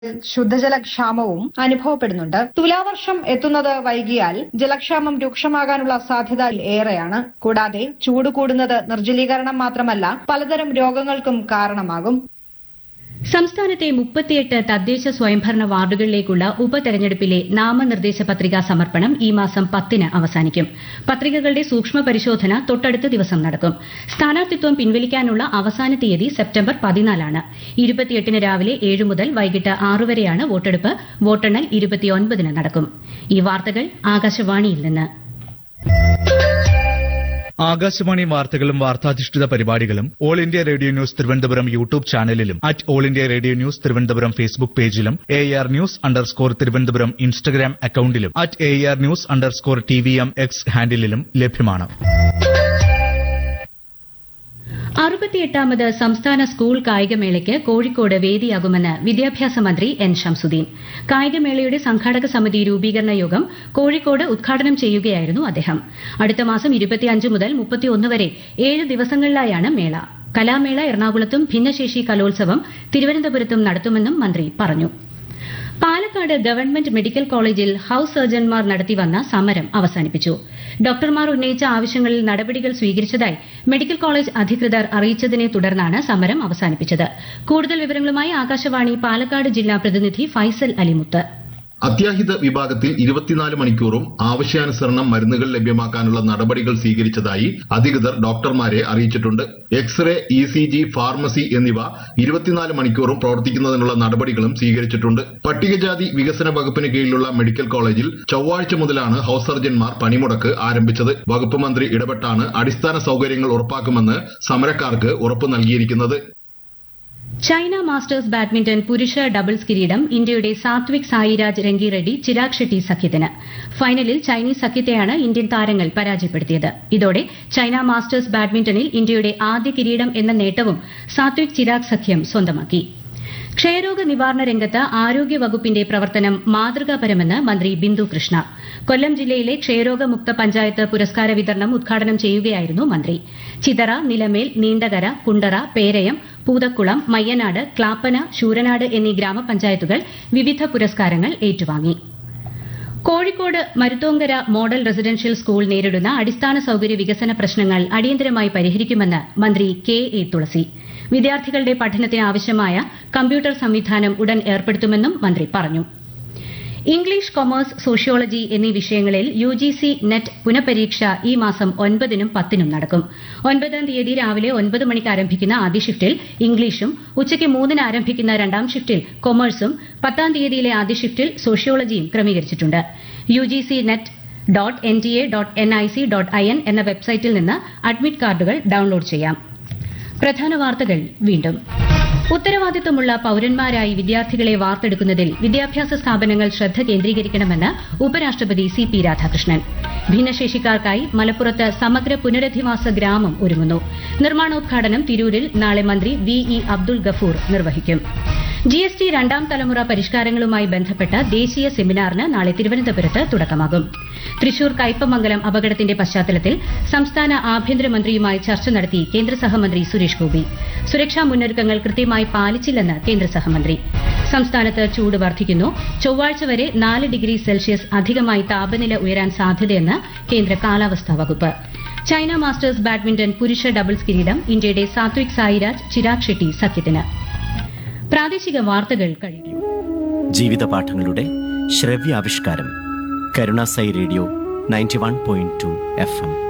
ശുദ്ധജല ക്ഷാമവും അനുഭവപ്പെടുന്നുണ്ട് തുലാവർഷം എത്തുന്നത് വൈകിയാൽ ജലക്ഷാമം രൂക്ഷമാകാനുള്ള സാധ്യത ഏറെയാണ് കൂടാതെ ചൂട് കൂടുന്നത് നിർജ്ജലീകരണം മാത്രമല്ല പലതരം രോഗങ്ങൾക്കും കാരണമാകും സംസ്ഥാനത്തെ മുപ്പത്തിയെട്ട് തദ്ദേശ സ്വയംഭരണ വാർഡുകളിലേക്കുള്ള ഉപതെരഞ്ഞെടുപ്പിലെ നാമനിർദ്ദേശ പത്രികാ സമർപ്പണം ഈ മാസം പത്തിന് അവസാനിക്കും പത്രികകളുടെ സൂക്ഷ്മ പരിശോധന തൊട്ടടുത്ത ദിവസം നടക്കും സ്ഥാനാർത്ഥിത്വം പിൻവലിക്കാനുള്ള അവസാന തീയതി സെപ്റ്റംബർ പതിനാലാണ് ഇരുപത്തിയെട്ടിന് രാവിലെ ഏഴ് മുതൽ വൈകിട്ട് ആറ് വരെയാണ് വോട്ടെടുപ്പ് വോട്ടെണ്ണൽ ഇരുപത്തിയൊൻപതിന് നടക്കും ഈ വാർത്തകൾ ആകാശവാണിയിൽ നിന്ന് ആകാശവാണി വാർത്തകളും വാർത്താധിഷ്ഠിത പരിപാടികളും all India radio news Thiruvananthapuram YouTube ചാനലിലും at all India radio news Thiruvananthapuram Facebook പേജിലും A R news underscore Thiruvananthapuram Instagram അക്കൌണ്ടിലും at A R news underscore T V M X ഹാൻഡിലും ലഭ്യമാണ് അറുപത്തിയെട്ടാമത് സംസ്ഥാന സ്കൂൾ കായികമേളയ്ക്ക് കോഴിക്കോട് വേദിയാകുമെന്ന് വിദ്യാഭ്യാസ മന്ത്രി എൻ ഷംസുദ്ദീൻ കായികമേളയുടെ സംഘാടക സമിതി രൂപീകരണ യോഗം കോഴിക്കോട് ഉദ്ഘാടനം ചെയ്യുകയായിരുന്നു അദ്ദേഹം അടുത്ത മാസം ഇരുപത്തിയഞ്ച് മുതൽ മുപ്പത്തിയൊന്ന് വരെ ഏഴ് ദിവസങ്ങളിലായാണ് മേള കലാമേള എറണാകുളത്തും ഭിന്നശേഷി കലോത്സവം തിരുവനന്തപുരത്തും നടത്തുമെന്നും മന്ത്രി പറഞ്ഞു പാലക്കാട് ഗവൺമെന്റ് മെഡിക്കൽ കോളേജിൽ ഹൌസ് സർജൻമാർ നടത്തിവന്ന സമരം അവസാനിപ്പിച്ചു ഡോക്ടർമാർ ഉന്നയിച്ച ആവശ്യങ്ങളിൽ നടപടികൾ സ്വീകരിച്ചതായി മെഡിക്കൽ കോളേജ് അധികൃതർ അറിയിച്ചതിനെ തുടർന്നാണ് സമരം അവസാനിപ്പിച്ചത് കൂടുതൽ വിവരങ്ങളുമായി ആകാശവാണി പാലക്കാട് ജില്ലാ പ്രതിനിധി ഫൈസൽ അലിമുത്ത് അത്യാഹിത വിഭാഗത്തിൽ ഇരുപത്തിനാല് മണിക്കൂറും ആവശ്യാനുസരണം മരുന്നുകൾ ലഭ്യമാക്കാനുള്ള നടപടികൾ സ്വീകരിച്ചതായി അധികൃതർ ഡോക്ടർമാരെ അറിയിച്ചിട്ടുണ്ട് X-ray E C G pharmacy എന്നിവ ഇരുപത്തിനാല് മണിക്കൂറും പ്രവർത്തിക്കുന്നതിനുള്ള നടപടികളും സ്വീകരിച്ചിട്ടുണ്ട് പട്ടികജാതി വികസന വകുപ്പിന് കീഴിലുള്ള മെഡിക്കൽ കോളേജിൽ ചൊവ്വാഴ്ച മുതലാണ് ഹൌസ് സർജൻമാർ പണിമുടക്ക് ആരംഭിച്ചത് വകുപ്പ് മന്ത്രി ഇടപെട്ടാണ് അടിസ്ഥാന സൌകര്യങ്ങൾ ഉറപ്പാക്കുമെന്ന് സമരക്കാർക്ക് ഉറപ്പ് നൽകിയിരിക്കുന്നത് ചൈന മാസ്റ്റേഴ്സ് ബാഡ്മിന്റൺ പുരുഷ ഡബിൾസ് കിരീടം ഇന്ത്യയുടെ സാത്വിക് സായിരാജ് രംഗിറെഡ്ഡി ചിരാഗ് ഷെട്ടി സഖ്യത്തിന് ഫൈനലിൽ ചൈനീസ് സഖ്യത്തെയാണ് ഇന്ത്യൻ താരങ്ങൾ പരാജയപ്പെടുത്തിയത് ഇതോടെ ചൈന മാസ്റ്റേഴ്സ് ബാഡ്മിന്റണിൽ ഇന്ത്യയുടെ ആദ്യ കിരീടം എന്ന നേട്ടവും സാത്വിക് ചിരാഗ് സഖ്യം സ്വന്തമാക്കി ക്ഷയരോഗ നിവാരണ രംഗത്ത് ആരോഗ്യ വകുപ്പിന്റെ പ്രവർത്തനം മാതൃകാപരമെന്ന് മന്ത്രി ബിന്ദു കൃഷ്ണ കൊല്ലം ജില്ലയിലെ ക്ഷയരോഗമുക്ത പഞ്ചായത്ത് പുരസ്കാര വിതരണം ഉദ്ഘാടനം ചെയ്യുകയായിരുന്നു മന്ത്രി ചിതറ നിലമേൽ നീണ്ടകര കുണ്ടറ പേരയം പൂതക്കുളം മയ്യനാട് ക്ലാപ്പന ശൂരനാട് എന്നീ ഗ്രാമപഞ്ചായത്തുകൾ വിവിധ പുരസ്കാരങ്ങൾ ഏറ്റുവാങ്ങി Kozhikode Maruthonkara model residential school നേരിടുന്ന അടിസ്ഥാന സൌകര്യ വികസന പ്രശ്നങ്ങൾ അടിയന്തരമായി പരിഹരിക്കുമെന്ന് മന്ത്രി കെ എ തുളസി വിദ്യാർത്ഥികളുടെ പഠനത്തിന് ആവശ്യമായ കമ്പ്യൂട്ടർ സംവിധാനം ഉടൻ ഏർപ്പെടുത്തുമെന്നും മന്ത്രി പറഞ്ഞു ഇംഗ്ലീഷ് കൊമേഴ്സ് സോഷ്യോളജി എന്നീ വിഷയങ്ങളിൽ യു ജി സി നെറ്റ് പുനഃപരീക്ഷ ഈ മാസം ഒൻപതിനും പത്തിനും നടക്കും ഒൻപതാം തീയതി രാവിലെ ഒൻപത് മണിക്ക് ആരംഭിക്കുന്ന ആദ്യ ഷിഫ്റ്റിൽ ഇംഗ്ലീഷും ഉച്ചയ്ക്ക് മൂന്നിന് ആരംഭിക്കുന്ന രണ്ടാം ഷിഫ്റ്റിൽ കൊമേഴ്സും പത്താം തീയതിയിലെ ആദ്യ ഷിഫ്റ്റിൽ സോഷ്യോളജിയും ക്രമീകരിച്ചിട്ടുണ്ട് U G C net dot N T A dot N I C dot I N എന്ന വെബ്സൈറ്റിൽ നിന്ന് അഡ്മിറ്റ് കാർഡുകൾ ഡൌൺലോഡ് ചെയ്യാം പ്രധാന വാർത്തകൾ വീണ്ടും ഉത്തരവാദിത്തമുള്ള പൌരന്മാരായി വിദ്യാർത്ഥികളെ വാർത്തെടുക്കുന്നതിൽ വിദ്യാഭ്യാസ സ്ഥാപനങ്ങൾ ശ്രദ്ധ കേന്ദ്രീകരിക്കണമെന്ന് ഉപരാഷ്ട്രപതി സി പി രാധാകൃഷ്ണൻ ഭിന്നശേഷിക്കാർക്കായി മലപ്പുറത്ത് സമഗ്ര പുനരധിവാസ ഗ്രാമം ഒരുങ്ങുന്നു നിർമ്മാണോദ്ഘാടനം തിരൂരിൽ നാളെ മന്ത്രി വി ഇ അബ്ദുൾ ഗഫൂർ നിർവഹിക്കും ജി എസ് ടി രണ്ടാം തലമുറ പരിഷ്കാരങ്ങളുമായി ബന്ധപ്പെട്ട ദേശീയ സെമിനാറിന് നാളെ തിരുവനന്തപുരത്ത് തുടക്കമാകും തൃശൂർ കയ്പമംഗലം അപകടത്തിന്റെ പശ്ചാത്തലത്തിൽ സംസ്ഥാന ആഭ്യന്തരമന്ത്രിയുമായി ചർച്ച നടത്തി കേന്ദ്ര സഹമന്ത്രി സുരേഷ് ഗോപി സുരക്ഷാ മുന്നൊരുക്കങ്ങൾ കൃത്യമായി പാലിച്ചില്ലെന്ന് കേന്ദ്ര സഹമന്ത്രി സംസ്ഥാനത്ത് ചൂട് വർദ്ധിക്കുന്നു ചൊവ്വാഴ്ച വരെ നാല് ഡിഗ്രി സെൽഷ്യസ് അധികമായി താപനില ഉയരാൻ സാധ്യതയെന്ന് കേന്ദ്ര കാലാവസ്ഥാ വകുപ്പ് ചൈന മാസ്റ്റേഴ്സ് ബാഡ്മിന്റൺ പുരുഷ ഡബിൾസ് കിരീടം ഇന്ത്യയുടെ സാത്വിക് സായിരാജ് ചിരാഗ് ഷെട്ടി സഖ്യത്തിന് പ്രാദേശിക വാർത്തകൾ കഴിഞ്ഞു ജീവിത പാഠങ്ങളുടെ ശ്രവ്യാവിഷ്കാരം Karunasai radio ninety one point two F M